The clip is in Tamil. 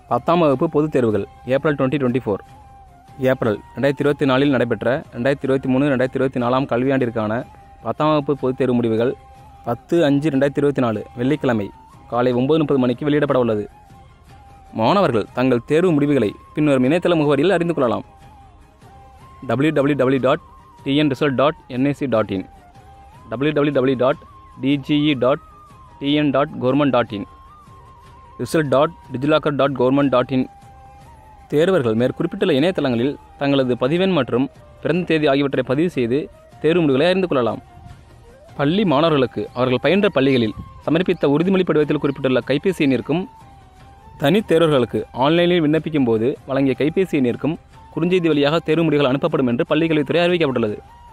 பத்தாம் வகுப்பு பொதுத் தேர்வுகள் April twenty twenty four April ரெண்டாயிரத்தி இருபத்தி நாலில் நடைபெற்ற ரெண்டாயிரத்தி இருபத்தி மூணு ரெண்டாயிரத்தி இருபத்தி நாலாம் கல்வியாண்டிற்கான பத்தாம் வகுப்பு பொதுத் தேர்வு முடிவுகள் பத்து அஞ்சு ரெண்டாயிரத்தி இருபத்தி நாலு வெள்ளிக்கிழமை காலை ஒன்பது முப்பது மணிக்கு வெளியிடப்பட உள்ளது மாணவர்கள் தங்கள் தேர்வு முடிவுகளை பின்வரும் இணையதள முகவரியில் அறிந்து கொள்ளலாம் W W W dot TN result dot NIC dot in W W W dot DGE dot TN dot government dot in result dot DigiLocker dot government dot in தேர்வர்கள் மேற்குறிப்பிட்டுள்ள இணையதளங்களில் தங்களது பதிவெண் மற்றும் பிறந்த தேதி ஆகியவற்றை பதிவு செய்து தேர்வு முடிவுகளை அறிந்து கொள்ளலாம் பள்ளி மாணவர்களுக்கு அவர்கள் பயின்ற பள்ளிகளில் சமர்ப்பித்த உறுதிமொழி படிவத்தில் குறிப்பிட்டுள்ள கைபேசி எண்ணிற்கும் தனித் தேர்வர்களுக்கு ஆன்லைனில் விண்ணப்பிக்கும் போது வழங்கிய கைபேசி எண்ணிற்கும் குறுஞ்செய்தி வழியாக தேர்வு முடிவுகள் அனுப்பப்படும் என்று பள்ளிக்கல்வித்துறை அறிவிக்கப்பட்டுள்ளது